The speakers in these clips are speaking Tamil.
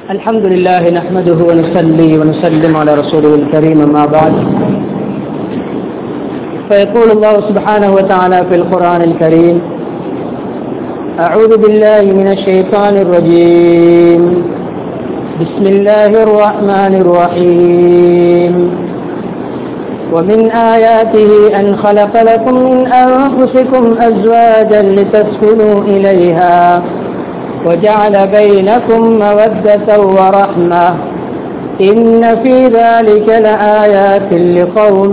الحمد لله نحمده ونصلي ونسلم على رسوله الكريم أما بعد فيقول الله سبحانه وتعالى في القرآن الكريم أعوذ بالله من الشيطان الرجيم بسم الله الرحمن الرحيم ومن آياته أن خلق لكم من أنفسكم أزواجا لتسكنوا إليها وجعل بينكم مودة ورحمة إن في ذلك لآيات لقوم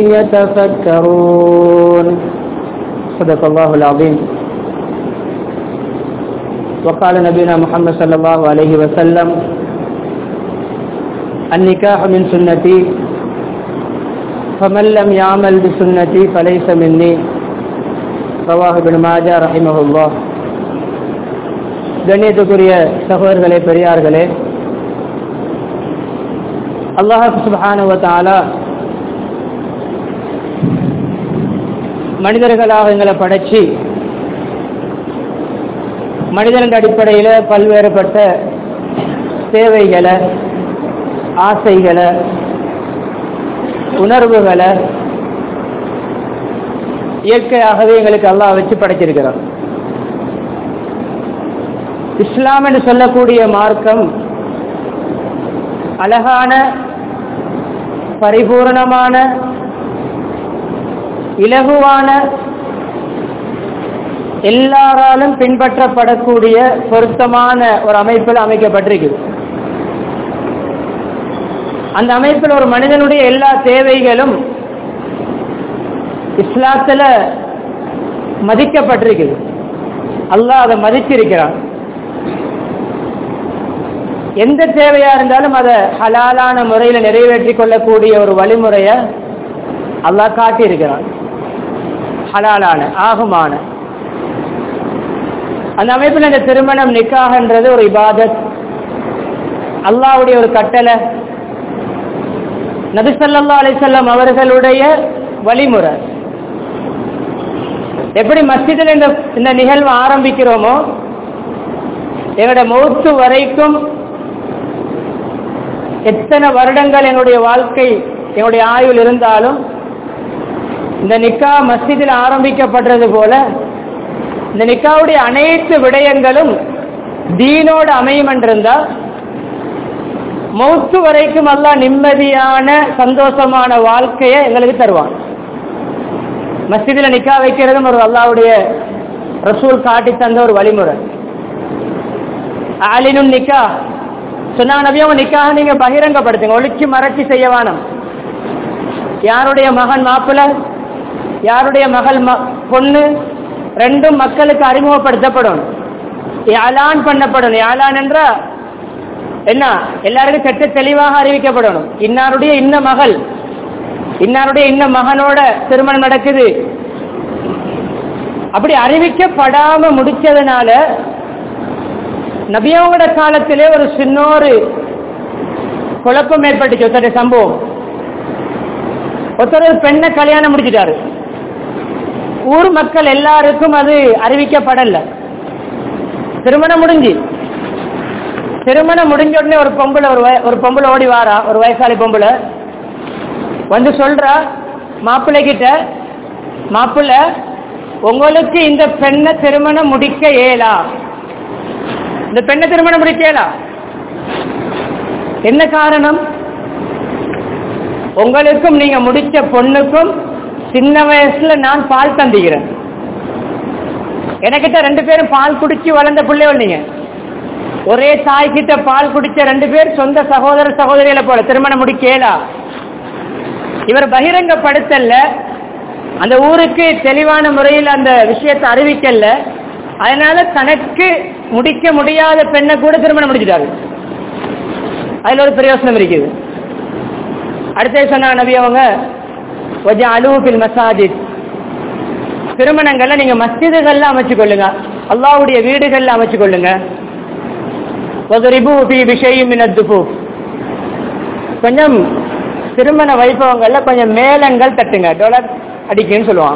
يتفكرون صدق الله العظيم وقال نبينا محمد صلى الله عليه وسلم النكاح من سنتي فمن لم يعمل بسنتي فليس مني رواه ابن ماجه رحمه الله கண்ணியத்துக்குரிய சகோதரர்களே பெரியார்களே அல்லாஹ் சுபஹானுவத்தாலா மனிதர்களாக எங்களை படைச்சி மனிதனின் அடிப்படையில் பல்வேறுபட்ட தேவைகளை ஆசைகளை உணர்வுகளை இயற்கையாகவே எங்களுக்கு அல்லாஹ் வச்சு படைச்சிருக்கிறார் இஸ்லாம் என்று சொல்லக்கூடிய மார்க்கம் அழகான பரிபூர்ணமான இலகுவான எல்லாராலும் பின்பற்றப்படக்கூடிய பொருத்தமான ஒரு அமைப்பில் அமைக்கப்பட்டிருக்குது அந்த அமைப்பில் ஒரு மனிதனுடைய எல்லா தேவைகளும் இஸ்லாத்தில் மதிக்கப்பட்டிருக்குது அல்லாஹ் அதை மதிச்சிருக்கிறான் எந்த தேவையா இருந்தாலும் அதை ஹலாலான முறையில் நிறைவேற்றி கொள்ளக்கூடிய ஒரு வழிமுறைய அல்லாஹ் காட்டியிருக்கிறான் ஹலாலான ஆகுமான அந்த அமைப்பில் இந்த திருமணம் நிக்காகன்றது ஒரு இபாதத் அல்லாவுடைய ஒரு கட்டளை நபிசல்லா அலிசல்லாம் அவர்களுடைய வழிமுறை எப்படி மஸ்ஜிதில் இந்த இந்த நிகழ்வு ஆரம்பிக்கிறோமோ எங்களோட மௌத்து வரைக்கும் எத்தனை வருடங்கள் என்னுடைய வாழ்க்கை என்னுடைய ஆயுள் இருந்தாலும் இந்த நிக்கா மஸ்ஜிதில் ஆரம்பிக்கப்படுறது போல இந்த நிக்காவுடைய அனைத்து விடயங்களும் தீனோடு அமையும் என்றிருந்தா மௌத்து வரைக்கும் எல்லாம் நிம்மதியான சந்தோஷமான வாழ்க்கையை எங்களுக்கு தருவான் மஸ்ஜிதில் நிக்கா வைக்கிறதும் ஒரு அல்லாவுடைய ரசூல் காட்டி தந்த ஒரு வழிமுறை ஆலினும் நிக்கா சொன்னா நபியும் நிக்காக நீங்க பகிரங்கப்படுத்துங்க ஒழிச்சு மறைச்சி செய்ய வேணும் யாருடைய மகன் மாப்பிள்ள யாருடைய மகள் பொண்ணு ரெண்டும் மக்களுக்கு அறிமுகப்படுத்தப்படணும் யாலான் பண்ணப்படணும் யாலான் என்றா என்ன எல்லாருக்கும் சட்ட தெளிவாக அறிவிக்கப்படணும் இன்னாருடைய இன்ன மகள் இன்னாருடைய இன்ன மகனோட திருமணம் நடக்குது அப்படி அறிவிக்கப்படாம முடிச்சதுனால நபியாவோட காலத்திலே ஒரு சின்னொரு குழப்பம் ஏற்பட்டுச்சு ஒருத்தர் சம்பவம் ஒருத்தர் பெண்ணை கல்யாணம் முடிச்சிட்டாரு ஊர் மக்கள் எல்லாருக்கும் அது அறிவிக்கப்படல திருமணம் முடிஞ்சு திருமணம் முடிஞ்ச உடனே ஒரு பொம்பளை ஒரு ஒரு பொம்பளை ஓடி வாரா ஒரு வயசாளி பொம்பளை வந்து சொல்றா மாப்பிள்ளை கிட்ட மாப்பிள்ளை உங்களுக்கு இந்த பெண்ணை திருமணம் முடிக்க இயலா இந்த பெண்ணை திருமணம் முடிக்கலா என்ன காரணம் உங்களுக்கும் நீங்க முடிச்ச பொண்ணுக்கும் சின்ன வயசுல நான் பால் தந்துகிறேன் எனக்கிட்ட ரெண்டு பேரும் பால் குடிச்சு வளர்ந்த பிள்ளைகள் நீங்க ஒரே தாய் கிட்ட பால் குடிச்ச ரெண்டு பேர் சொந்த சகோதர சகோதரிகளை போல திருமணம் முடிக்கலா இவர் பகிரங்கப்படுத்தல அந்த ஊருக்கு தெளிவான முறையில் அந்த விஷயத்தை அறிவிக்கல அதனால தனக்கு முடிக்க முடியாத பெண்ணை கூட திருமணம் முடிச்சிட்டாரு அதுல ஒரு பிரயோசனம் இருக்குது அடுத்த சொன்னா நபி அவங்க கொஞ்சம் அலுவபில் மசாஜித் திருமணங்கள்ல நீங்க மஸ்ஜிதுகள்ல அமைச்சு கொள்ளுங்க அல்லாவுடைய வீடுகள்ல அமைச்சு கொள்ளுங்க கொஞ்சம் திருமண வைபவங்கள்ல கொஞ்சம் மேளங்கள் தட்டுங்க டொலர் அடிக்குன்னு சொல்லுவான்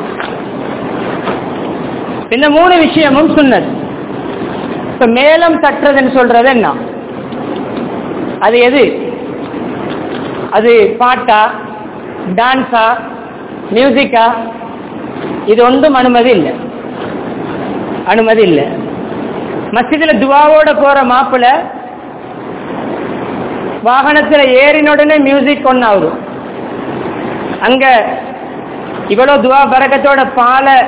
இந்த மூணு விஷயமும் சுன்னத் இப்ப மேலம் தட்டுறதுன்னு சொல்றது என்ன அது எது அது பாட்டா டான்ஸா மியூசிக்கா இது ஒன்றும் அனுமதி இல்லை அனுமதி இல்லை மஸ்ஜிதில் துவாவோட போற மாப்பிள்ள வாகனத்துல ஏறின உடனே மியூசிக் ஒன்னு வரும் அங்க இவ்வளவு துவா பறக்கத்தோட பாலை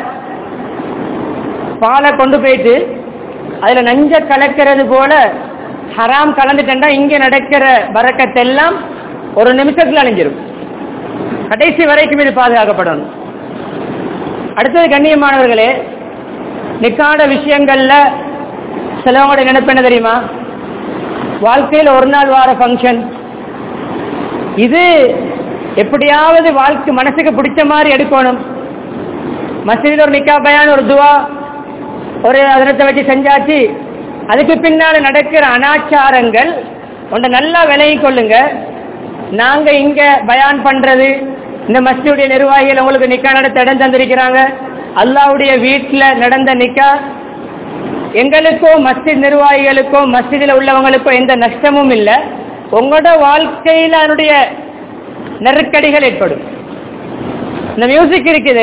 பாலை கொண்டு போயிட்டு அதுல நஞ்ச கலக்கிறது போல ஹராம் கலந்துட்டா இங்க நடக்கிற பறக்கத்தெல்லாம் ஒரு நிமிஷத்துல அழிஞ்சிரும் கடைசி வரைக்கும் இது பாதுகாக்கப்படணும் அடுத்தது கண்ணியமானவர்களே நிக்காட விஷயங்கள்ல சிலவங்களோட நினைப்பு என்ன தெரியுமா வாழ்க்கையில் ஒரு நாள் வார ஃபங்க்ஷன் இது எப்படியாவது வாழ்க்கை மனசுக்கு பிடிச்ச மாதிரி எடுக்கணும் மசீதில் ஒரு நிக்கா பயான் ஒரு துவா ஒரு அதிரத்தை வச்சு செஞ்சாச்சு அதுக்கு பின்னால நடக்கிற அனாச்சாரங்கள் ஒன்றை நல்லா விலகி கொள்ளுங்க நாங்க இங்க பயான் பண்றது இந்த மஸ்ஜிதுடைய நிர்வாகிகள் உங்களுக்கு நிக்கா நடத்த இடம் தந்திருக்கிறாங்க அல்லாவுடைய வீட்டுல நடந்த நிக்கா எங்களுக்கோ மஸ்ஜித் நிர்வாகிகளுக்கோ மஸ்ஜிதில் உள்ளவங்களுக்கோ எந்த நஷ்டமும் இல்லை உங்களோட வாழ்க்கையில் அதனுடைய நெருக்கடிகள் ஏற்படும் இந்த மியூசிக் இருக்குது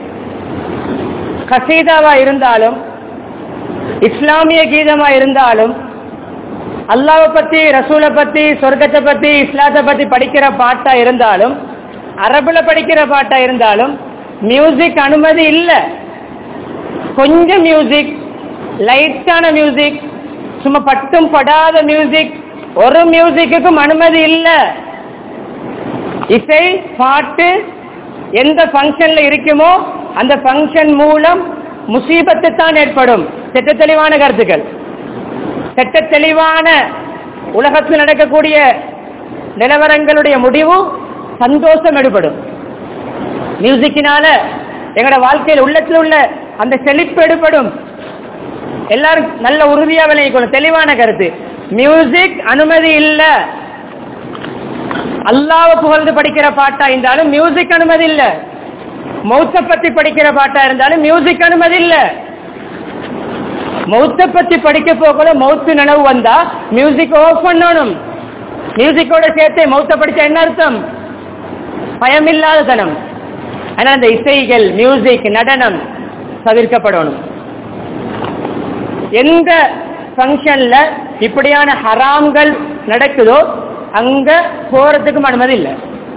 கசீதாவா இருந்தாலும் இஸ்லாமிய கீதமா இருந்தாலும் அல்லாவை பத்தி ரசூலை பத்தி சொர்க்கத்தை பத்தி இஸ்லாத்தை பத்தி படிக்கிற பாட்டா இருந்தாலும் அரபுல படிக்கிற பாட்டா இருந்தாலும் மியூசிக் அனுமதி இல்லை கொஞ்சம் மியூசிக் லைட்டான மியூசிக் சும்மா பட்டும் படாத மியூசிக் ஒரு மியூசிக்குக்கும் அனுமதி இல்லை இசை பாட்டு எந்த ஃபங்க்ஷன்ல இருக்குமோ அந்த ஃபங்க்ஷன் மூலம் முசீபத்து தான் ஏற்படும் செட்ட தெளிவான கருத்துக்கள் செட்ட தெளிவான உலகத்தில் நடக்கக்கூடிய நிலவரங்களுடைய முடிவு சந்தோஷம் எடுபடும் மியூசிக்கினால எங்களோட வாழ்க்கையில் உள்ளத்தில் உள்ள அந்த செழிப்பு எடுபடும் எல்லாரும் நல்ல உறுதியா விளைவிக்கணும் தெளிவான கருத்து மியூசிக் அனுமதி இல்ல அல்லாவ புகழ்ந்து படிக்கிற பாட்டா இருந்தாலும் மியூசிக் அனுமதி இல்ல மௌத்த பத்தி படிக்கிற பாட்டா இருந்தாலும் மியூசிக் அனுமதி இல்ல மௌத்த பத்தி படிக்க போகல மௌத்து நினைவு வந்தா மியூசிக் ஆஃப் பண்ணணும் மியூசிக்கோட சேர்த்து மௌத்த படிச்சா என்ன அர்த்தம் பயமில்லாத தனம் ஆனால் அந்த இசைகள் மியூசிக் நடனம் தவிர்க்கப்படணும் எந்த ஃபங்க்ஷன்ல இப்படியான ஹராம்கள் நடக்குதோ அங்க போறதுக்கும் அனுமதி இல்லை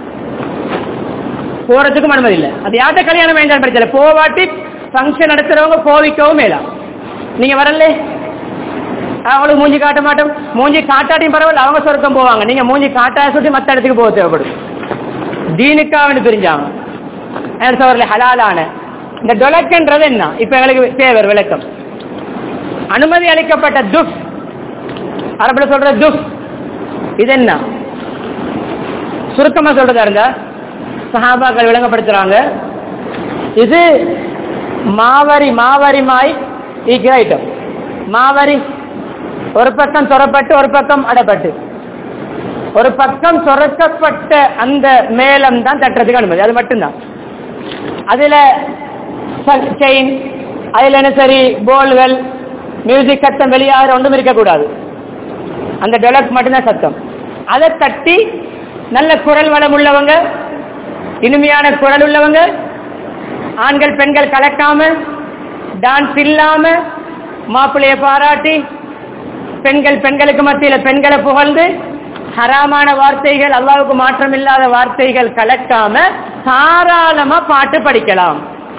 போறதுக்கும் அனுமதி இல்லை அது யார்கிட்ட கல்யாணம் வேண்டாம் பிரச்சனை போவாட்டி ஃபங்க்ஷன் நடத்துறவங்க போவிக்கவும் மேலாம் நீங்க வரல அவங்களுக்கு மூஞ்சி காட்ட மாட்டோம் மூஞ்சி காட்டாட்டியும் பரவாயில்ல அவங்க சொர்க்கம் போவாங்க நீங்க மூஞ்சி காட்டா சுற்றி மத்த இடத்துக்கு போக தேவைப்படும் தீனுக்காக பிரிஞ்சாங்க சோர்ல ஹலாலான இந்த டொலக்கன்றது என்ன இப்ப எங்களுக்கு தேவை விளக்கம் அனுமதி அளிக்கப்பட்ட துஃப் அரபுல சொல்ற துஃப் இது என்ன சுருக்கமா சொல்றதா இருந்தா சஹாபாக்கள் விளங்கப்படுத்துறாங்க இது மாவரி மாவரி மாய் ஈக்கிற ஐட்டம் மாவரி ஒரு பக்கம் சொரப்பட்டு ஒரு பக்கம் அடப்பட்டு ஒரு பக்கம் சொரக்கப்பட்ட அந்த மேலம் தான் தட்டுறதுக்கு அனுமதி அது மட்டும்தான் அதுல செயின் அதுல என்ன சரி போல்கள் மியூசிக் சத்தம் வெளியாக ஒன்றும் இருக்கக்கூடாது அந்த டெலக் மட்டும்தான் சத்தம் அதை தட்டி நல்ல குரல் வளம் உள்ளவங்க இனிமையான குரல் உள்ளவங்க ஆண்கள் பெண்கள் கலக்காம டான்ஸ் இல்லாம மாப்பிள்ளைய பாராட்டி பெண்கள் பெண்களுக்கு மத்தியில பெண்களை புகழ்ந்து ஹராமான வார்த்தைகள் அல்லாவுக்கு மாற்றம் இல்லாத வார்த்தைகள் கலக்காம தாராளமா பாட்டு படிக்கலாம்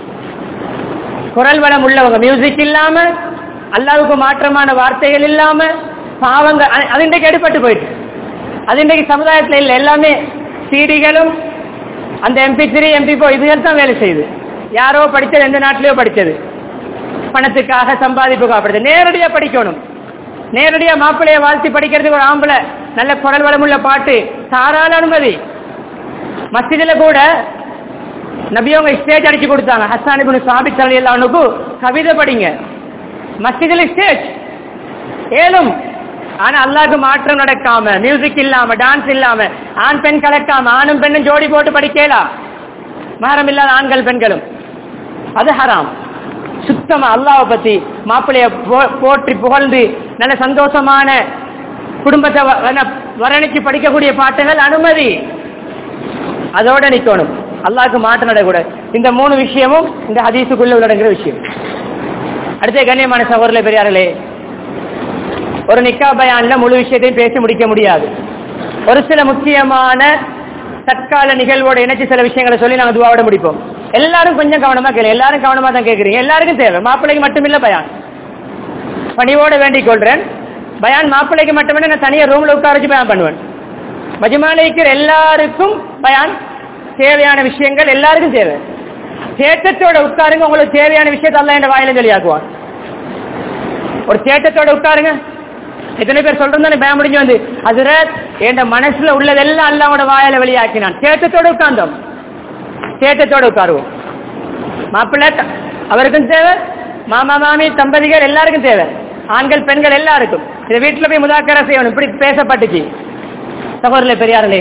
குரல் வளம் உள்ளவங்க மியூசிக் இல்லாம அல்லாவுக்கு மாற்றமான வார்த்தைகள் இல்லாம பாவங்க அது இன்றைக்கு எடுப்பட்டு போயிட்டு அது இன்றைக்கு சமுதாயத்தில் இல்லை எல்லாமே சீடிகளும் அந்த எம்பி த்ரீ எம்பி ஃபோர் இதுகள் தான் வேலை செய்யுது யாரோ படித்தது எந்த நாட்டிலேயோ படித்தது பணத்துக்காக சம்பாதிப்புக்காக படித்தது நேரடியாக படிக்கணும் நேரடியாக மாப்பிள்ளைய வாழ்த்தி படிக்கிறதுக்கு ஒரு ஆம்பளை நல்ல குரல் வளமுள்ள பாட்டு தாராள அனுமதி மஸ்ஜிதில் கூட நபியவங்க ஸ்டேஜ் அடிச்சு கொடுத்தாங்க ஹசான் இப்னு சாபித் அல்லாஹ்வுக்கு கவிதை படிங்க மஸ்ஜிதில் ஸ்டேஜ் ஏலும் ஆனா அல்லாஹ்க்கு மாற்றம் நடக்காம மியூசிக் இல்லாம டான்ஸ் இல்லாம ஆண் பெண் கலக்காம ஆணும் பெண்ணும் ஜோடி போட்டு படிக்கலாம் மகரம் இல்லாத ஆண்கள் பெண்களும் அது ஹராம் சுத்தமா அல்லாவை பத்தி மாப்பிள்ளைய போ- போற்றி புகழ்ந்து நல்ல சந்தோஷமான குடும்பத்தை வ- வர- வரணிச்சு படிக்கக்கூடிய பாட்டுகள் அனுமதி அதோட நிக்கணும் அல்லாஹ்க்கு மாற்றம் நடக்கூடாது இந்த மூணு விஷயமும் இந்த ஹதீஸுக்குள்ள உள்ளடங்குற விஷயம் அடுத்த கண்ணியமான சகோதரர்களே பெரியார்களே ஒரு நிக்கா பயான்ல முழு விஷயத்தையும் பேசி முடிக்க முடியாது ஒரு சில முக்கியமான தற்கால நிகழ்வோட இணைச்சு சில விஷயங்களை சொல்லி நாங்க துவாவோட முடிப்போம் எல்லாரும் கொஞ்சம் கவனமா கேளு எல்லாரும் கவனமா தான் கேக்குறீங்க எல்லாருக்கும் தேவை மாப்பிள்ளைக்கு மட்டுமில்ல பயான் பணிவோட வேண்டிக் கொள்றேன் பயான் மாப்பிள்ளைக்கு மட்டுமே நான் தனியா ரூம்ல உட்கார வச்சு பயான் பண்ணுவேன் மஜ்மாலைக்கு எல்லாருக்கும் பயான் தேவையான விஷயங்கள் எல்லாருக்கும் தேவை தேட்டத்தோட உட்காருங்க உங்களுக்கு தேவையான விஷயத்தை அல்ல என்ற வாயில வெளியாக்குவான் ஒரு தேட்டத்தோட உட்காருங்க எத்தனை பேர் சொல்றேன் பயம் முடிஞ்சு வந்து அதுல என் மனசுல உள்ளதெல்லாம் அல்லாவோட வாயில வெளியாக்கினான் தேட்டத்தோட உட்கார்ந்தோம் தேட்டத்தோட உட்காருவோம் மாப்பிள்ளை த- அவருக்கும் தேவை மாமா மாமி தம்பதிகள் எல்லாருக்கும் தேவை ஆண்கள் பெண்கள் எல்லாருக்கும் இதை வீட்டுல போய் முதாக்கரை செய்யணும் இப்படி பேசப்பட்டுச்சு சகோதரர்களே பெரியார்களே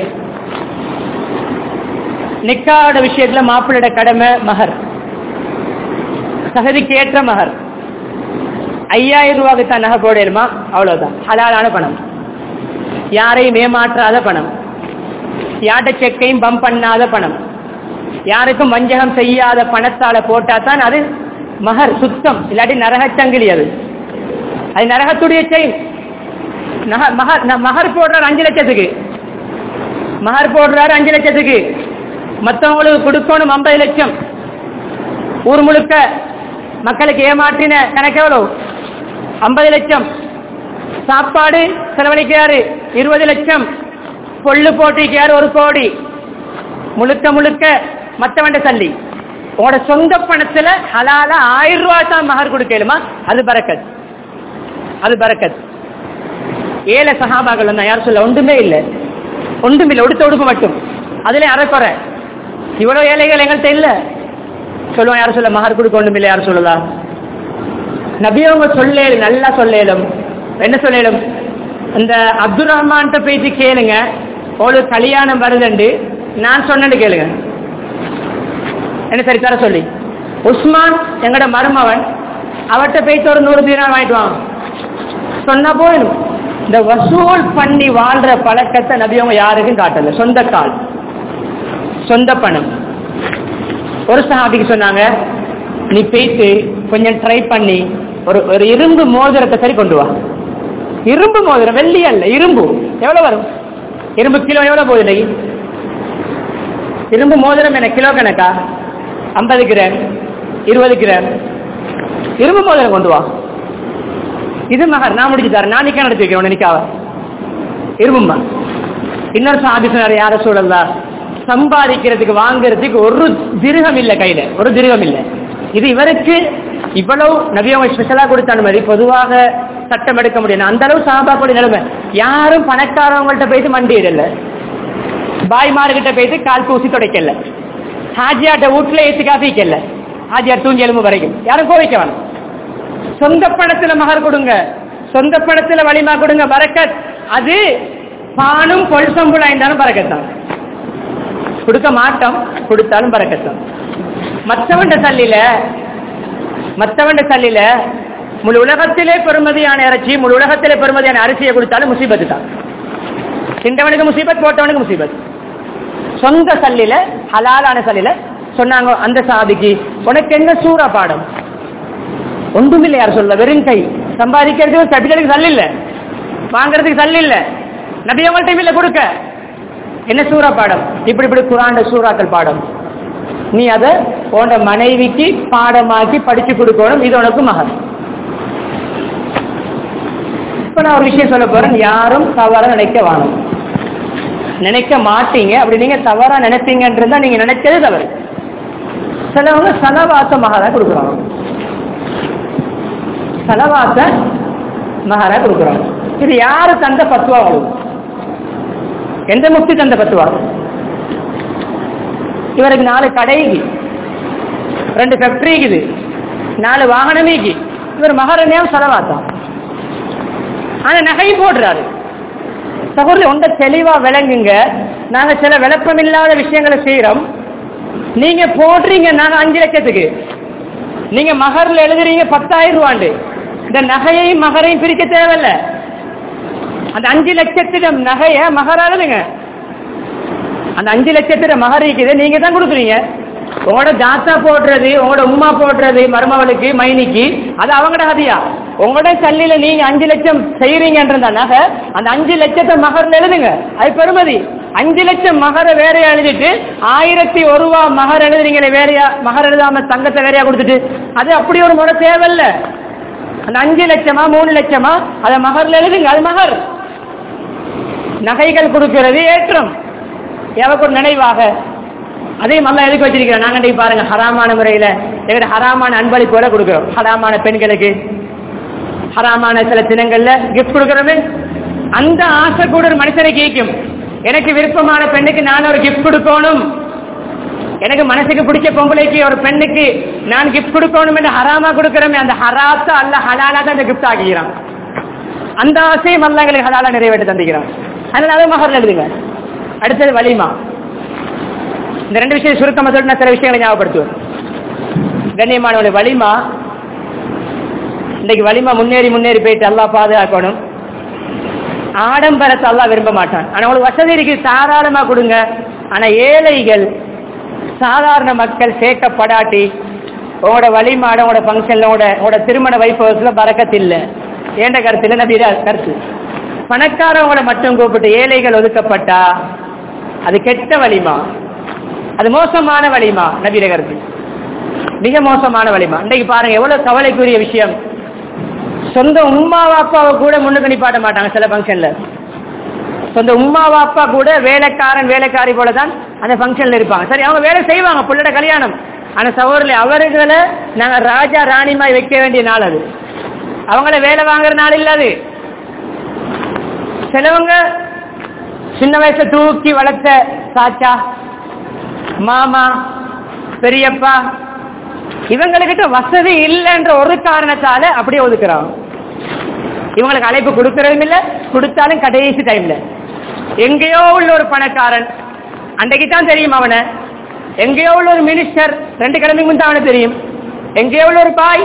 நிக்காவோட விஷயத்துல மாப்பிள்ளையோட கடமை மகர் தகுதிக்கு ஏற்ற மகர் ஐயாயிரம் ரூபாய்க்கு தான் நகை போடணுமா அவ்வளவுதான் ஹலாலான பணம் யாரையும் ஏமாற்றாத பணம் யார்ட்ட செக்கையும் பம்ப் பண்ணாத பணம் யாருக்கும் வஞ்சகம் செய்யாத பணத்தால போட்டா தான் அது மகர் சுத்தம் இல்லாட்டி நரகச்சங்கிலி அது அது நரகத்துடைய செயின் நக- மகர் ந- மகர் போடுறாரு அஞ்சு லட்சத்துக்கு மகர் போடுறாரு அஞ்சு லட்சத்துக்கு மற்றவங்களுக்கு கொடுக்கணும் ஐம்பது லட்சம் ஊர் முழுக்க மக்களுக்கு ஏமாற்றின கணக்கு எவ்வளவு ஐம்பது லட்சம் சாப்பாடு செலவழிக்கிறாரு இருபது லட்சம் பொல்லு போட்டிருக்கிறாரு ஒரு கோடி முழுக்க முழுக்க மத்தவண்ட தள்ளி உங்களோட சொந்த பணத்துல ஹலால ஆயிரம் ரூபாய் தான் மகர் கொடுக்கலுமா அது பரக்கத் அது பரக்கத் ஏழை சகாபாக்கள் வந்தா யார் சொல்ல ஒன்றுமே இல்லை ஒன்றுமில்லை உடுத்த உடுப்பு மட்டும் அதுல அரைக்குறை இவ்வளவு ஏழைகள் எங்கள்கிட்ட இல்ல சொல்லுவோம் யாரும் சொல்ல மகர் கொடுக்க ஒன்றுமில்லை யாரும் சொல்லலா நபியவங்க சொல்லே நல்லா சொல்லேலும் என்ன சொல்லேலும் இந்த அப்துல் ரஹ்மான்கிட்ட போயிட்டு கேளுங்க ஒரு கல்யாணம் வருதுண்டு நான் சொன்னேன்னு கேளுங்க என்ன சரி தர சொல்லி உஸ்மான் எங்கட மருமவன் அவர்கிட்ட போயிட்டு ஒரு நூறு தீனார் வாங்கிட்டு வாங்க சொன்னா போயிடும் இந்த வசூல் பண்ணி வாழ்ற பழக்கத்தை நபியவங்க யாருக்கும் காட்டல சொந்த கால் சொந்த பணம் ஒரு சஹாபிக்கு சொன்னாங்க நீ போயிட்டு கொஞ்சம் ட்ரை பண்ணி ஒரு ஒரு இரும்பு மோதிரத்தை சரி கொண்டு வா இரும்பு மோதிரம் வெள்ளி அல்ல இரும்பு எவ்வளவு வரும் இரும்பு கிலோ எவ்வளவு போகுது இன்னைக்கு இரும்பு மோதிரம் என்ன கிலோ கணக்கா ஐம்பது கிராம் இருபது கிராம் இரும்பு மோதிரம் கொண்டு வா இது மகர் நான் முடிச்சு தரேன் நான் நிக்க நடத்தி வைக்கிறேன் நிக்காவ இரும்புமா இன்னொரு சாபி சொன்னார் யார சூழல்லா சம்பாதிக்கிறதுக்கு வாங்குறதுக்கு ஒரு திருகம் இல்ல கையில ஒரு திருகம் இல்ல இது இவருக்கு இவ்வளவு நபியவங்க ஸ்பெஷலா கொடுத்த அனுமதி பொதுவாக சட்டம் எடுக்க முடியும் அந்த அளவு சாபாக்குடைய நிலைமை யாரும் பணக்காரவங்கள்ட்ட போயிட்டு மண்டியிடல பாய்மார்கிட்ட போயிட்டு கால் தூசி துடைக்கல ஹாஜியாட்ட வீட்டுல ஏத்து காப்பிக்கல ஹாஜியார் தூங்கி எலும்பு வரைக்கும் யாரும் கோவிக்க வேணும் சொந்த பணத்துல மகர் கொடுங்க சொந்த பணத்துல வலிமா கொடுங்க பரக்கத் அது பானும் கொல்சம்புலா இருந்தாலும் பறக்கத்தான் கொடுக்க மாட்டோம் கொடுத்தாலும் பறக்கத்தான் மற்றவண்ட தள்ளில மற்றவண்ட தள்ளில முழு உலகத்திலே பெருமதியான இறைச்சி முழு உலகத்திலே பெருமதியான அரிசியை கொடுத்தாலும் முசீபத்து தான் திண்டவனுக்கு முசீபத் போட்டவனுக்கு முசீபத் சொந்த சல்லில ஹலாலான சல்லில சொன்னாங்க அந்த சாதிக்கு உனக்கு என்ன சூறா பாடம் ஒன்றுமில்லை யார் சொல்ல வெறும் கை சம்பாதிக்கிறதுக்கு கேபிட்டலுக்கு சல் இல்ல வாங்குறதுக்கு சல் இல்ல நபி அவங்கள்ட்ட இல்ல கொடுக்க என்ன சூறா பாடம் இப்படி இப்படி குரான் சூறாக்கள் பாடம் நீ அதை உன்னோட மனைவிக்கு பாடமாக்கி படிச்சு கொடுக்கணும் இது உனக்கு மகன் இப்ப நான் ஒரு விஷயம் சொல்ல போறேன் யாரும் தவற நினைக்க வேணும் நினைக்க மாட்டீங்க அப்படி நீங்க தவறா நினைப்பீங்கன்றதா நீங்க நினைச்சது தவறு சிலவங்க சலவாச மகாரா கொடுக்குறாங்க சலவாச மகாரா கொடுக்குறாங்க இது யாரு தந்த பத்துவா உங்களுக்கு எந்த முக்தி தந்த பத்துவா இவருக்கு நாலு கடைக்கு ரெண்டு ஃபேக்டரிக்குது நாலு வாகனமேக்கு இவர் மகாரண்யம் செலவாத்தான் ஆனா நகை போடுறாரு சகோதரி ஒன்ற தெளிவா விளங்குங்க நாங்க சில விளப்பமில்லாத விஷயங்களை செய்யறோம் நீங்க போடுறீங்க நாங்க அஞ்சு லட்சத்துக்கு நீங்க மகர்ல எழுதுறீங்க பத்தாயிரம் ரூபாண்டு இந்த நகையையும் மகரையும் பிரிக்க தேவையில்ல அந்த அஞ்சு லட்சத்திடம் நகைய மகர் எழுதுங்க அந்த அஞ்சு லட்சத்திட மகர் இருக்குது நீங்க தான் கொடுக்குறீங்க உங்களோட தாத்தா போடுறது உங்களோட உம்மா போடுறது மருமகளுக்கு மைனிக்கு அது அவங்களோட ஹதியா உங்களோட சல்லில நீங்க அஞ்சு லட்சம் செய்யறீங்கன்ற நகை அந்த அஞ்சு லட்சத்தை மகர்ல எழுதுங்க அது பெருமதி அஞ்சு லட்சம் மகரை வேறையா எழுதிட்டு ஆயிரத்தி ஒரு ரூபா மகர் எழுதுறீங்களே வேறையா மகர் எழுதாம தங்கத்தை வேறையா கொடுத்துட்டு அது அப்படி ஒரு முறை தேவையில்ல அந்த அஞ்சு லட்சமா மூணு லட்சமா அதை மகர்ல எழுதுங்க அது மகர் நகைகள் கொடுக்கிறது ஏற்றம் எவக்கு ஒரு நினைவாக அதையும் நல்லா எதுக்கு வச்சிருக்கிறோம் நாங்க இன்றைக்கு பாருங்க ஹராமான முறையில எங்கிட்ட ஹராமான அன்பளிப்போட கொடுக்கிறோம் ஹராமான பெண்களுக்கு ஹராமான சில தினங்கள்ல கிஃப்ட் கொடுக்கறது அந்த ஆசை கூட ஒரு மனுஷனை கேட்கும் எனக்கு விருப்பமான பெண்ணுக்கு நான் ஒரு கிஃப்ட் கொடுக்கணும் எனக்கு மனசுக்கு பிடிச்ச பொம்பளைக்கு ஒரு பெண்ணுக்கு நான் கிஃப்ட் கொடுக்கணும் என்று ஹராமா கொடுக்கிறோமே அந்த ஹராத்த அல்ல ஹலாலா தான் அந்த கிஃப்ட் ஆகிக்கிறான் அந்த ஆசையும் அல்ல எங்களுக்கு ஹலாலா நிறைவேற்றி தந்திக்கிறான் அதனால அதை மகர்ல எழுதுங்க அடுத்தது வலிமா இந்த ரெண்டு விஷயம் சுருக்கமா சொல்லிட்டு நான் சில விஷயங்களை ஞாபகப்படுத்துவேன் கண்ணியமானவர்கள் வலிமா இன்னைக்கு வலிமா முன்னேறி முன்னேறி போயிட்டு அல்லா பாதுகாக்கணும் ஆடம்பரத்தை அல்லா விரும்ப மாட்டான் ஆனா உங்களுக்கு வசதி இருக்கு தாராளமா கொடுங்க ஆனா ஏழைகள் சாதாரண மக்கள் சேர்க்கப்படாட்டி உங்களோட வழிமாட உங்களோட ஃபங்க்ஷன்ல உங்களோட உங்களோட திருமண வைபவத்துல பறக்கத்து இல்லை ஏண்ட கருத்து இல்லை நபி கருத்து பணக்காரவங்களை மட்டும் கூப்பிட்டு ஏழைகள் ஒதுக்கப்பட்டா அது கெட்ட வலிமா அது மோசமான வலிமா நபியில கருத்து மிக மோசமான வலிமா இன்னைக்கு பாருங்க எவ்வளவு கவலைக்குரிய விஷயம் சொந்த உம்மா வாப்பாவை கூட முன்னுக்கு நிப்பாட்ட மாட்டாங்க சில ஃபங்க்ஷன்ல சொந்த உம்மா வாப்பா கூட வேலைக்காரன் வேலைக்காரி போல தான் அந்த ஃபங்க்ஷன்ல இருப்பாங்க சரி அவங்க வேலை செய்வாங்க புள்ளட கல்யாணம் ஆனா சகோதரில் அவர்களை நாங்க ராஜா ராணிமாய் வைக்க வேண்டிய நாள் அது அவங்கள வேலை வாங்குற நாள் இல்ல அது சிலவங்க சின்ன வயசுல தூக்கி வளர்த்த சாச்சா மாமா பெரியப்பா இவங்ககிட்ட வசதி இல்லைன்ற ஒரு காரணத்தால அப்படியே ஒதுக்குறாங்க இவங்களுக்கு அழைப்பு கொடுக்கறதும் இல்ல கொடுத்தாலும் கடைசி டைம்ல எங்கேயோ உள்ள ஒரு பணக்காரன் அன்றைக்கு தான் தெரியும் அவனை எங்கேயோ உள்ள ஒரு மினிஸ்டர் ரெண்டு கிழமைக்கு முன் அவனை தெரியும் எங்கேயோ உள்ள ஒரு பாய்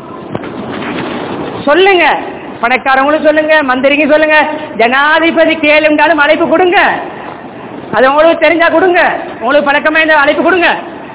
சொல்லுங்க பணக்காரங்களும் சொல்லுங்க மந்திரிங்க சொல்லுங்க ஜனாதிபதி கேளுண்டாலும் அழைப்பு கொடுங்க அது உங்களுக்கு தெரிஞ்சா கொடுங்க உங்களுக்கு பழக்கமா இந்த அழைப்பு கொடுங்க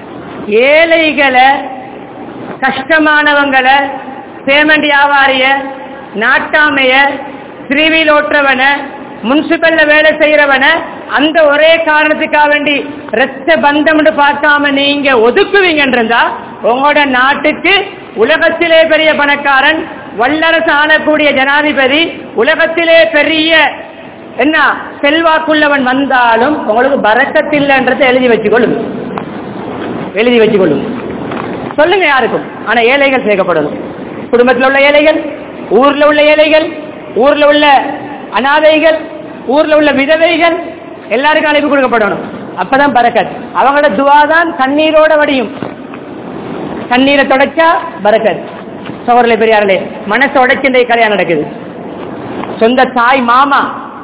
ஏழைகளை கஷ்டமானவங்களை பேமெண்ட் வியாபாரிய நாட்டாமைய திருவியில் ஓட்டுறவன முனிசிபல்ல வேலை செய்யறவன அந்த ஒரே காரணத்துக்காக வேண்டி ரத்த பந்தம் பார்க்காம நீங்க ஒதுக்குவீங்கன்றதா உங்களோட நாட்டுக்கு உலகத்திலே பெரிய பணக்காரன் வல்லரசு ஆளக்கூடிய ஜனாதிபதி உலகத்திலே பெரிய என்ன செல்வாக்குள்ளவன் வந்தாலும் உங்களுக்கு பறக்கத்தில்லைன்றதை எழுதி வச்சுக்கொள்ளுங்க எழுதி வச்சுக்கொள்ளுங்க சொல்லுங்க யாருக்கும் ஆனா ஏழைகள் சேர்க்கப்படணும் குடும்பத்தில் உள்ள ஏழைகள் ஊர்ல உள்ள ஏழைகள் ஊர்ல உள்ள அனாதைகள் ஊர்ல உள்ள விதவைகள் எல்லாருக்கும் அழைப்பு கொடுக்கப்படணும் அப்பதான் பரக்கத் அவங்களோட துவா தான் கண்ணீரோட வடியும் கண்ணீரை தொடச்சா பரக்கத் சோழர்களே பெரியார்களே மனசை உடைச்சு இந்த கல்யாணம் நடக்குது சொந்த தாய் மாமா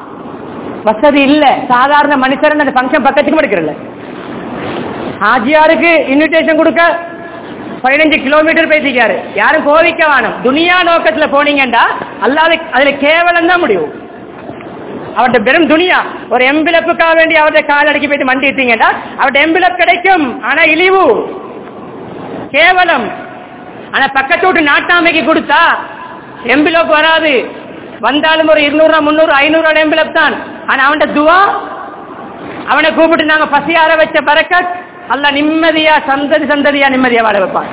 வசதி இல்ல சாதாரண மனுஷன் அந்த ஃபங்க்ஷன் பக்கத்துக்கு எடுக்கிறல்ல ஹாஜியாருக்கு இன்விடேஷன் கொடுக்க பதினஞ்சு கிலோமீட்டர் பேசிக்காரு யாரும் கோவிக்க வேணும் துனியா நோக்கத்துல போனீங்கடா அல்லாத அதுல கேவலம் தான் முடியும் அவர்கிட்ட பெரும் துனியா ஒரு எம்பிளப்புக்காக வேண்டி அவருடைய கால் அடக்கி போயிட்டு மண்டி எடுத்தீங்கடா அவர்கிட்ட எம்பிளப் கிடைக்கும் ஆனா இழிவு கேவலம் ஆனா பக்கத்து விட்டு நாட்டாமைக்கு கொடுத்தா எம்பிலோப் வராது வந்தாலும் ஒரு இருநூறு முந்நூறு ஐநூறு எம்பிலப் தான் ஆனா அவன்கிட்ட துவா அவனை கூப்பிட்டு நாங்க பசியார வச்ச பறக்கத் அல்ல நிம்மதியா சந்ததி சந்ததியா நிம்மதியா வாழ வைப்பான்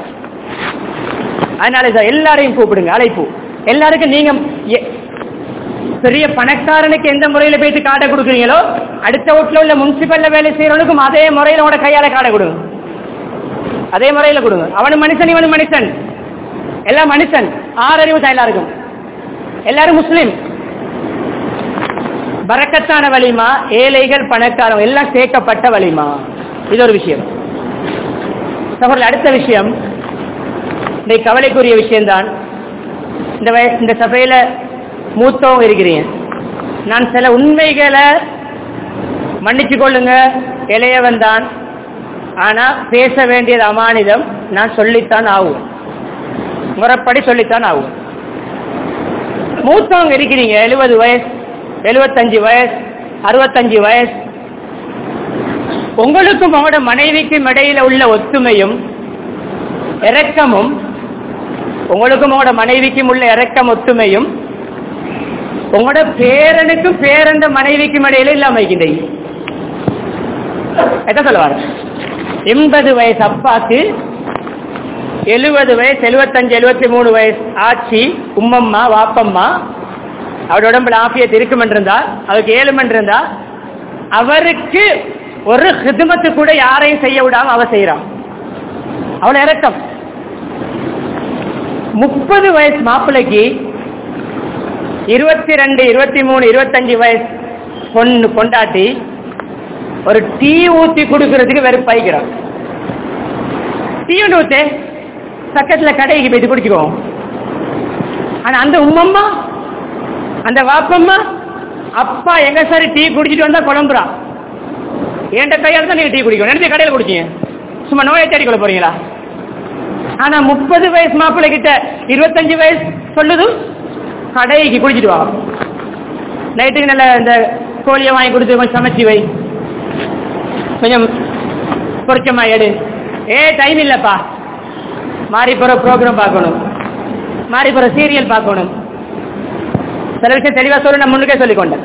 அதனால சார் எல்லாரையும் கூப்பிடுங்க அழைப்பு எல்லாருக்கும் நீங்க எ- பெரிய பணக்காரனுக்கு எந்த முறையில போயிட்டு காட்டை கொடுக்குறீங்களோ அடுத்த வீட்டுல உள்ள முனிசிபல்ல வேலை செய்யறவனுக்கும் அதே முறையில உங்களோட கையால காடை கொடுங்க அதே முறையில கொடுங்க அவனு மனுஷன் இவனு மனுஷன் எல்லாம் மனுஷன் ஆறறிவு தான் எல்லாருக்கும் எல்லாரும் முஸ்லிம் பறக்கத்தான வலிமா ஏழைகள் பணக்காரம் எல்லாம் சேர்க்கப்பட்ட வலிமா இது ஒரு விஷயம் சகோதரர் அடுத்த விஷயம் இந்த கவலைக்குரிய விஷயம்தான் இந்த வய- இந்த சபையில மூத்தவங்க இருக்கிறீங்க நான் சில உண்மைகளை மன்னிச்சு கொள்ளுங்க இளையவன் தான் ஆனா பேச வேண்டியது அமானிதம் நான் சொல்லித்தான் ஆகும் முறைப்படி சொல்லித்தான் ஆகும் மூத்தவங்க இருக்கிறீங்க எழுபது வயசு எழுபத்தஞ்சு வயசு அறுபத்தஞ்சு வயசு உங்களுக்கும் உங்களோட மனைவிக்கும் இடையில உள்ள ஒத்துமையும் இரக்கமும் உங்களுக்கும் உங்களோட மனைவிக்கும் உள்ள இரக்கம் ஒத்துமையும் உங்களோட பேரனுக்கும் பேரண்ட மனைவிக்கும் இடையில இல்லாம இருக்கின்றீங்க எதை சொல்லுவாரு எண்பது வயசு அப்பாக்கு எழுபது வயசு எழுபத்தஞ்சு எழுபத்தி மூணு வயசு ஆட்சி உம்மம்மா வாப்பம்மா அவருடைய உடம்புல ஆபியத் இருக்கும் என்றிருந்தா அவருக்கு ஏழும் என்றிருந்தா அவருக்கு ஒரு ஹிதுமத்து கூட யாரையும் செய்ய விடாம அவ செய்யறான் அவளை இறக்கம் முப்பது வயசு மாப்பிள்ளைக்கு இருபத்தி ரெண்டு இருபத்தி மூணு இருபத்தஞ்சு வயசு பொண்ணு கொண்டாட்டி ஒரு டீ ஊத்தி கொடுக்கறதுக்கு வெறுப்பாய்க்கிறான் டீ ஒன்று ஊத்து பக்கத்துல கடைக்கு போயிட்டு குடிச்சுக்குவோம் ஆனா அந்த உம்மம்மா அந்த வாப்பம்மா அப்பா எங்க சார் டீ குடிச்சிட்டு வந்தா குழம்புறான் என்கிட்ட கையால் தான் நீங்க டீ குடிக்கணும் நினைச்சு கடையில் குடிச்சீங்க சும்மா நோயை தேடி கொள்ள போறீங்களா ஆனா முப்பது வயசு மாப்பிள்ளை கிட்ட இருபத்தஞ்சு வயசு சொல்லுது கடைக்கு குடிச்சிட்டு வா நைட்டுக்கு நல்ல இந்த கோழியை வாங்கி கொடுத்து கொஞ்சம் சமைச்சு வை கொஞ்சம் பொறிச்சமா எடு ஏ டைம் இல்லப்பா மாறி போற ப்ரோக்ராம் பார்க்கணும் மாறி போற சீரியல் பார்க்கணும் சில விஷயம் தெளிவா சொல்லு நான் முன்னுக்கே சொல்லிக்கொண்டேன்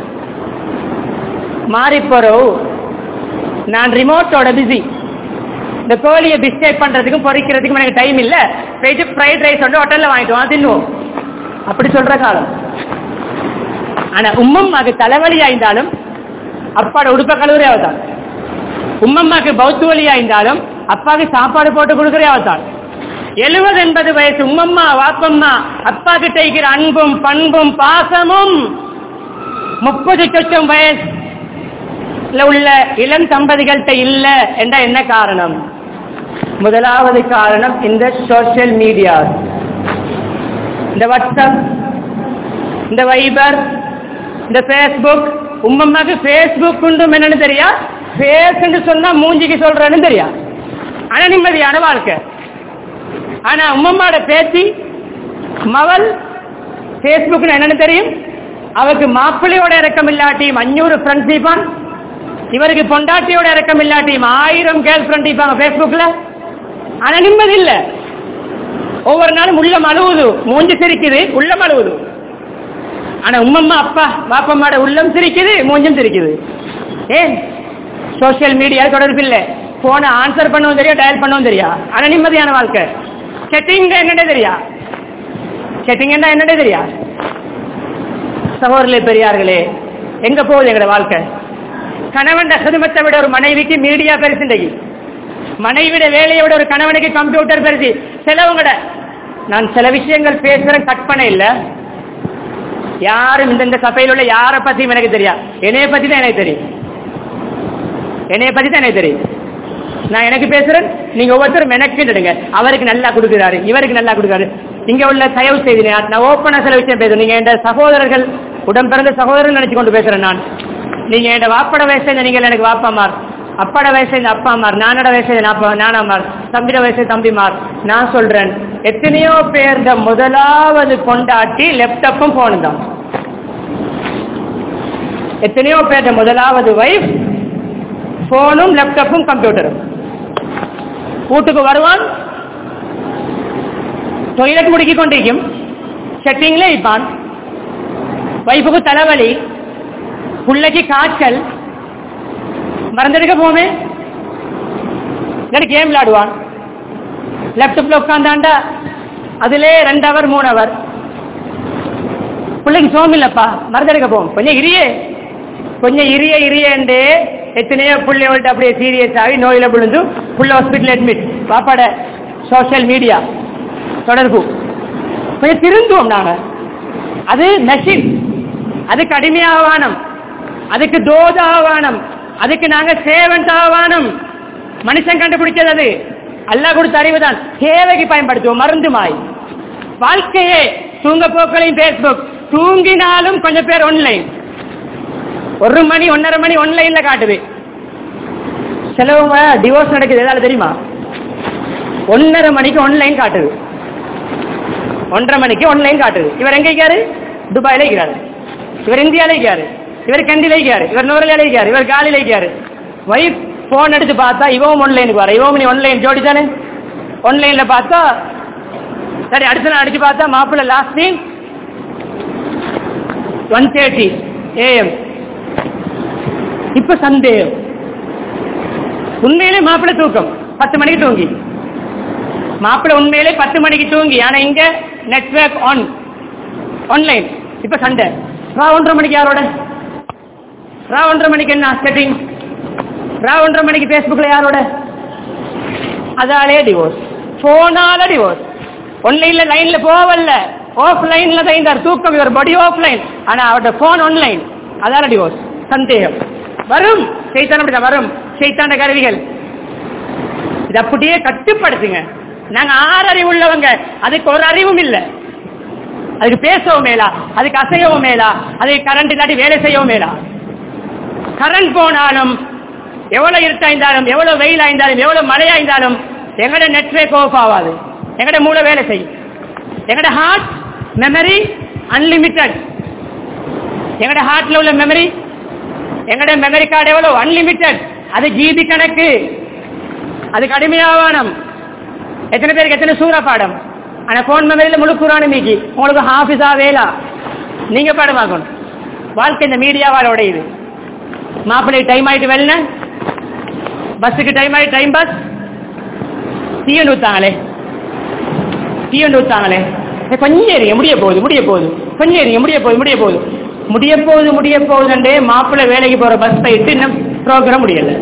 மாறி போறோம் நான் ரிமோட்டோட பிஸி இந்த கோழியை பிஸ்கேட் பண்றதுக்கும் பொரிக்கிறதுக்கும் எனக்கு டைம் இல்ல போயிட்டு ஃப்ரைட் ரைஸ் வந்து ஹோட்டல்ல வாங்கிட்டு வா தின்னுவோம் அப்படி சொல்ற காலம் ஆனா உம்மம்மாக்கு தலைவலி ஆயிருந்தாலும் அப்பாட உடுப்ப கழுவுறே அவதான் உம்மம்மாக்கு பௌத்த வலி ஆயிருந்தாலும் அப்பாவுக்கு சாப்பாடு போட்டு கொடுக்குறே அவதான் எழுபது எண்பது வயசு உம்மம்மா வாப்பம்மா அப்பா கிட்ட இருக்கிற அன்பும் பண்பும் பாசமும் முப்பது சொச்சம் வயசுல உள்ள இளம் தம்பதிகள்கிட்ட இல்ல என்ற என்ன காரணம் முதலாவது காரணம் இந்த சோசியல் மீடியா இந்த வாட்ஸ்அப் இந்த வைபர் இந்த ஃபேஸ்புக் உம்மம்மாக்கு ஃபேஸ்புக் உண்டும் என்னன்னு தெரியா ஃபேஸ் சொன்னா மூஞ்சிக்கு சொல்றேன்னு தெரியா ஆனா நிம்மதியான வாழ்க்கை ஆனா உம்மம்மாட பேத்தி மவள் ஃபேஸ்புக் என்னன்னு தெரியும் அவருக்கு மாப்பிள்ளையோட இறக்கம் இல்லாட்டியும் அஞ்சூறு ஃப்ரெண்ட்ஸ் இருப்பான் இவருக்கு பொண்டாட்டியோட இறக்கம் இல்லாட்டியும் ஆயிரம் கேர்ள் ஃப்ரெண்ட் இருப்பாங்க ஃபேஸ்புக்ல ஆனா நிம்மதி இல்ல ஒவ்வொரு நாளும் உள்ளம் அழுவுது மூஞ்சி சிரிக்குது உள்ளம் அழுவுது ஆனா உம்மம்மா அப்பா பாப்பம்மாட உள்ளம் சிரிக்குது மூஞ்சும் சிரிக்குது ஏன் சோசியல் மீடியா தொடர்பு இல்லை போன ஆன்சர் பண்ணவும் தெரியும் டயல் பண்ணவும் தெரியா ஆனா நிம்மதியான வாழ்க்கை செட்டிங் என்னடே தெரியா செட்டிங் என்ன என்னடே தெரியா சகோதரர்களே பெரியார்களே எங்க போகுது எங்கட வாழ்க்கை கணவன் ஹிதமத்தை விட ஒரு மனைவிக்கு மீடியா பெருசுண்டகி மனைவிட வேலையை விட ஒரு கணவனுக்கு கம்ப்யூட்டர் பெருசு சிலவங்கட நான் சில விஷயங்கள் பேசுறேன் கற்பனை இல்ல யாரும் இந்த சபையில் உள்ள யாரை பத்தியும் எனக்கு தெரியா என்னைய பத்தி தான் எனக்கு தெரியும் என்னைய பத்தி தான் எனக்கு தெரியும் நான் எனக்கு பேசுறேன் நீங்க ஒவ்வொருத்தரும் மெனக்கிடுங்க அவருக்கு நல்லா கொடுக்குறாரு இவருக்கு நல்லா கொடுக்குறாரு இங்க உள்ள தயவு செய்தி நான் ஓப்பனா சில விஷயம் பேசுறேன் நீங்க என் சகோதரர்கள் உடன் பிறந்த சகோதரன் நினைச்சு கொண்டு பேசுறேன் நான் நீங்க என் வாப்பட வயசு நீங்கள் எனக்கு வாப்பாமார் அப்பாட வயசு இந்த அப்பாமார் நானோட வயசு நானாமார் தம்பிட வயசு தம்பிமார் நான் சொல்றேன் எத்தனையோ பேர் முதலாவது கொண்டாட்டி லேப்டாப்பும் போனும் தான் எத்தனையோ பேர் முதலாவது வைஃப் போனும் லேப்டாப்பும் கம்ப்யூட்டரும் வீட்டுக்கு வருவான் டொய்லெட் முடுக்கி கொண்டிருக்கும் செட்டிங்ல இருப்பான் வைஃபுக்கு தலைவலி பிள்ளைக்கு காய்ச்சல் மறந்தெடுக்க போமே கேம் விளையாடுவான் லேப்டாப்ல உட்காந்தாண்டா அதிலே ரெண்டு அவர் மூணு அவர் பிள்ளைக்கு சோம் இல்லப்பா மறந்தெடுக்க போவோம் கொஞ்சம் இரியே கொஞ்சம் இரிய இரியண்டு எத்தனையோ பிள்ளைகள்ட்ட அப்படியே சீரியஸ் ஆகி நோயில விழுந்து புள்ள ஹாஸ்பிட்டல் அட்மிட் பாப்பாட சோசியல் மீடியா தொடர்பு கொஞ்சம் திருந்துவோம் நாங்க அது மெஷின் அதுக்கு அடிமையாவானம் அதுக்கு தோதாவானம் அதுக்கு நாங்க சேவன்ட் ஆவானம் மனுஷன் கண்டுபிடிச்சது அது அல்லாஹ் கொடுத்த அறிவுதான் தேவைக்கு பயன்படுத்துவோம் மருந்து மாய் வாழ்க்கையே தூங்க போக்களையும் பேஸ்புக் தூங்கினாலும் கொஞ்சம் பேர் ஒன்லைன் ஒரு மணி ஒன்னரை மணி ஒன்லைன்ல காட்டுது சிலவங்க டிவோர்ஸ் நடக்குது எதால தெரியுமா ஒன்னரை மணிக்கு ஒன்லைன் காட்டுது ஒன்றரை மணிக்கு ஒன்லைன் காட்டுது இவர் எங்க இருக்காரு துபாயில இருக்கிறாரு இவர் இந்தியால இருக்காரு இவர் கண்டில இருக்காரு இவர் நூறுல இருக்காரு இவர் காலில இருக்காரு வைஃப் போன் எடுத்து பார்த்தா இவன் ஒன்லைனுக்கு வர இவன் ஒன்லைன் ஜோடி தானே ஒன்லைன்ல பார்த்தா சரி அடுத்த நாள் அடிச்சு பார்த்தா மாப்பிள்ள லாஸ்ட் மீன் ஒன் தேர்ட்டி ஏஎம் இப்ப சந்தேகம் உண்மையிலே மாப்பிள்ளை தூக்கம் பத்து மணிக்கு தூங்கி மாப்பிள்ளை உண்மையிலே பத்து மணிக்கு தூங்கி ஆனா இங்க நெட்வொர்க் ஆன் ஆன்லைன் இப்ப சண்டை ரா ஒன்றரை மணிக்கு யாரோட ரா ஒன்றரை மணிக்கு என்ன செட்டிங் ரா ஒன்றரை மணிக்கு பேஸ்புக்ல யாரோட அதாலே டிவோர்ஸ் போனால டிவோர்ஸ் ஒன்லைன்ல லைன்ல போவல்ல ஆஃப் லைன்ல தான் இருந்தார் தூக்கம் இவர் பாடி ஆஃப் லைன் ஆனா அவரோட போன் ஆன்லைன் அதால டிவோர்ஸ் சந்தேகம் வரும் செய்தான் அப்படிதான் வரும் செய்தாண்ட கருவிகள் இது அப்படியே கட்டுப்படுத்துங்க நாங்க ஆறு அறிவு உள்ளவங்க அதுக்கு ஒரு அறிவும் இல்லை அதுக்கு பேசவும் மேலா அதுக்கு அசையவும் மேலா அதுக்கு கரண்ட் இல்லாட்டி வேலை செய்யவும் மேலா கரண்ட் போனாலும் எவ்வளவு இருட்டாய்ந்தாலும் எவ்வளவு வெயில் ஆய்ந்தாலும் எவ்வளவு மழையாய்ந்தாலும் எங்கட நெட்வொர்க் ஆஃப் ஆகாது எங்கட மூளை வேலை செய்யும் எங்கட ஹார்ட் மெமரி அன்லிமிட்டெட் எங்கட ஹார்ட்ல உள்ள மெமரி எங்கட மெமரி கார்டு எவ்வளவு அன்லிமிட்டெட் அது ஜிபி கணக்கு அது கடுமையாவானம் எத்தனை பேருக்கு எத்தனை சூறா பாடம் ஆனா போன் மெமரியில முழு குரானு மீக்கி உங்களுக்கு ஹாஃபிஸா வேலா நீங்க பாடமாக்கணும் வாழ்க்கை இந்த மீடியாவால் உடையுது மாப்பிள்ளை டைம் ஆயிட்டு வெள்ள பஸ்ஸுக்கு டைம் ஆயிட்டு டைம் பஸ் தீயண்டு ஊத்தாங்களே தீயண்டு ஊத்தாங்களே ஏ, கொஞ்சம் ஏறிங்க முடிய போகுது முடிய போகுது கொஞ்சம் ஏறிங்க முடிய போகுது முடிய போகுது முடிய போகுது முடிய போகுதுன்றே மாப்பிள்ளை வேலைக்கு போற பஸ் போயிட்டு இன்னும் ப்ரோக்ராம் முடியல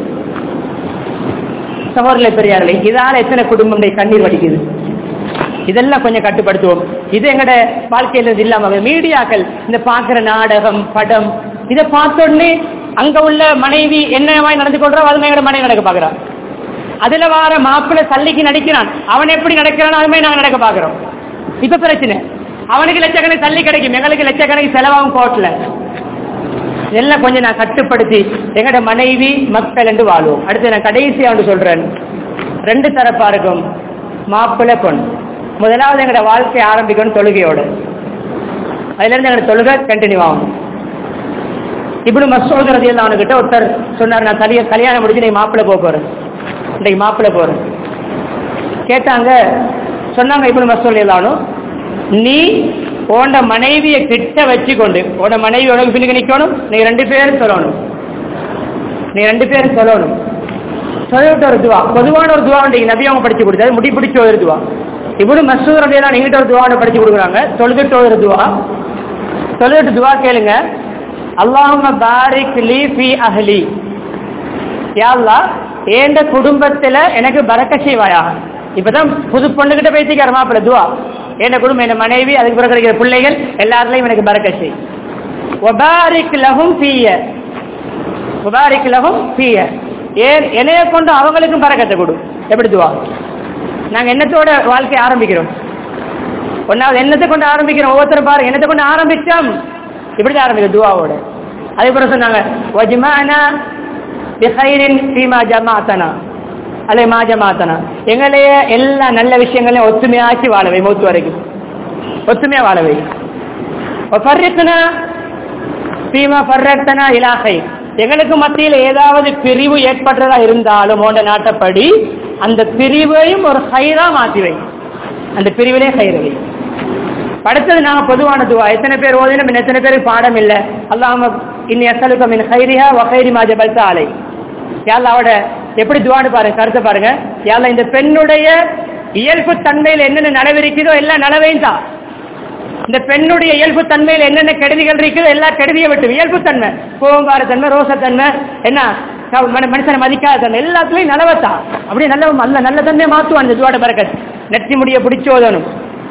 சகோதரர்களே பெரியார்களே இதால எத்தனை குடும்பம் கண்ணீர் வடிக்குது இதெல்லாம் கொஞ்சம் கட்டுப்படுத்துவோம் இது எங்கட வாழ்க்கையில இது இல்லாம மீடியாக்கள் இந்த பாக்குற நாடகம் படம் இதை பார்த்த உடனே அங்க உள்ள மனைவி என்னவாய் நடந்து கொள்றா அது எங்கட மனைவி நடக்க பாக்குறான் அதுல வார மாப்பிள்ளை சல்லிக்கு நடிக்கிறான் அவன் எப்படி நடக்கிறான் அது மாதிரி நாங்க நடக்க பாக்குறோம் இப்ப பிரச்சனை அவனுக்கு லட்சக்கணக்கு தள்ளி கிடைக்கும் எங்களுக்கு லட்சக்கணக்கு செலவாகும் கோட்ல இதெல்லாம் கொஞ்சம் நான் கட்டுப்படுத்தி எங்கட மனைவி மக்கள் என்று வாழுவோம் அடுத்து நான் கடைசியா ஒன்று சொல்றேன் ரெண்டு தரப்பா இருக்கும் மாப்பிள்ளை பொண்ணு முதலாவது எங்கட வாழ்க்கை ஆரம்பிக்கணும் தொழுகையோடு அதுல இருந்து எங்கட தொழுகை கண்டினியூ ஆகும் இப்படி மசோத ரதியெல்லாம் அவனுக்கிட்ட ஒருத்தர் சொன்னார் நான் கலிய கல்யாணம் முடிஞ்சு நீ மாப்பிள்ளை போக போறேன் இன்னைக்கு மாப்பிள்ளை போறேன் கேட்டாங்க சொன்னாங்க இப்படி மசோல் எல்லாரும் நீ உன்ட மனைவியை கிட்ட வச்சு கொண்டு உன்ட மனைவி உனக்கு பின்னுக்கு நிக்கணும் நீ ரெண்டு பேரும் சொல்லணும் நீ ரெண்டு பேரும் சொல்லணும் சொல்லிவிட்ட ஒரு துவா பொதுவான ஒரு துவா உண்டு நபி அவங்க படிச்சு கொடுத்தாரு முடி பிடிச்ச ஒரு துவா இப்படி மசூர் ரபியெல்லாம் நீங்கிட்ட ஒரு துவா படிச்சு கொடுக்குறாங்க தொழுதுட்டு ஒரு துவா தொழுதுட்டு துவா கேளுங்க அல்லாஹும்ம பாரிக் லீ ஃபி அஹ்லி யா அல்லாஹ் ஏண்ட குடும்பத்துல எனக்கு பறக்க செய்வாயா இப்பதான் புது பொண்ணுகிட்ட பேசிக்கார மாப்பிள்ள துவா என் குடும்பம் என் மனைவி அதுக்கு பிறகு கிடைக்கிற பிள்ளைகள் எல்லாருலையும் எனக்கு பறக்க செய் ஒபாரிக் லஹும் ஃபீய ஒபாரிக் லஹும் ஃபீய ஏன் என்னைய கொண்டு அவங்களுக்கும் பறக்கத்தை கொடு எப்படி துவா நாங்க என்னத்தோட வாழ்க்கை ஆரம்பிக்கிறோம் ஒன்னாவது என்னத்தை கொண்டு ஆரம்பிக்கிறோம் ஒவ்வொருத்தரும் பாருங்க என்னத்தை கொண்டு ஆரம்பிச்சோம் இப்படி ஆரம்பிக்கிறோம் துவாவோட அதுக்கப்புறம் சொன்னாங்க வஜ்மானா பிஹைரின் ஃபீமா ஜமாத்தனா அல்லை மா ஜமாத்தனா எங்களைய எல்லா நல்ல விஷயங்களையும் ஒத்துமையாக்கி வாழவை மூத்து வரைக்கும் ஒத்துமையா வாழவை ஃபர்ரிக்னா ஃபீமா ஃபர்ரக்தனா இலாஹை எங்களுக்கு மத்தியில் ஏதாவது பிரிவு ஏற்பட்டதா இருந்தாலும் உண்ட நாட்டப்படி அந்த பிரிவையும் ஒரு ஹைரா மாத்தி வை அந்த பிரிவிலே ஹைரவை அடுத்தது நாங்க பொதுவான துவா எத்தனை பேர் ஓதினும் எத்தனை பேருக்கு பாடம் இல்ல அல்லாம இன்னி அசலுக்க மின் ஹைரிஹா வகைரி மாஜ பல்சா ஆலை யாழ்ல அவட எப்படி துவான்னு பாருங்க கருத்தை பாருங்க யாழ்ல இந்த பெண்ணுடைய இயல்பு தன்மையில் என்னென்ன நலவிருக்குதோ எல்லாம் நலவையும் தான் இந்த பெண்ணுடைய இயல்பு தன்மையில் என்னென்ன கெடுதிகள் இருக்குதோ எல்லா கெடுதியை விட்டு இயல்பு தன்மை கோவங்கார தன்மை ரோசத்தன்மை என்ன க- மனு- மனுஷனை மதிக்காத தன்மை எல்லாத்துலயும் நலவத்தான் அப்படியே நல்ல நல்ல நல்ல தன்மையை மாத்துவான் இந்த துவாட பறக்கத் நெற்றி முடிய பிடிச்சோதனும்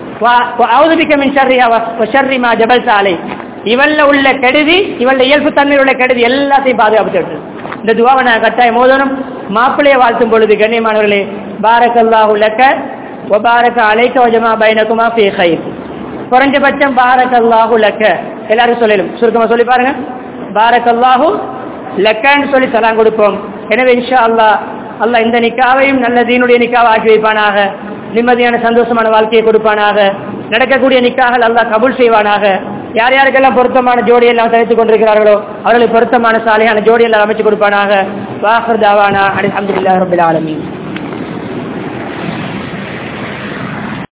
மின் ஷர்ரிஹா வ ஷர்ரி மா ஜபல்த அலை இவள்ல உள்ள கெடுதி இவள்ல இயல்பு தன்மையில் உள்ள கெடுதி எல்லாத்தையும் பாதுகாப்பு விட்டு இந்த துவாவை நான் கட்டாயம் மோதனும் மாப்பிள்ளையை வாழ்த்தும் பொழுது கண்ணியமானவர்களே பாரக்கல்லாஹு லக்க வபாரக அலைக்க வஜமா பைனகுமா ஃபீ கைர் குறைஞ்சபட்சம் பாரக்கல்லாஹு லக்க எல்லாரும் சொல்லலும் சுருக்கமா சொல்லி பாருங்க பாரக்கல்லாஹு லக்கன்னு சொல்லி சலாம் கொடுப்போம் எனவே இன்ஷா அல்லாஹ் அல்லாஹ் இந்த நிக்காவையும் நல்ல தீனுடைய நிக்காவை ஆக்கி வைப்பானாக நிம்மதியான சந்தோஷமான வாழ்க்கையை கொடுப்பானாக நடக்கக்கூடிய நிக்காகள் அல்லாஹ் கபூல் செய்வானாக யார் யாருக்கெல்லாம் பொருத்தமான ஜோடியெல்லாம் தனித்துக் கொண்டிருக்கிறார்களோ அவர்களுக்கு பொருத்தமான சாலையான ஜோடியெல்லாம் அமைச்சு கொடுப்பானாக வாஹர் தாவானா அலமதுல்லாஹ் ரபில் ஆலமீன்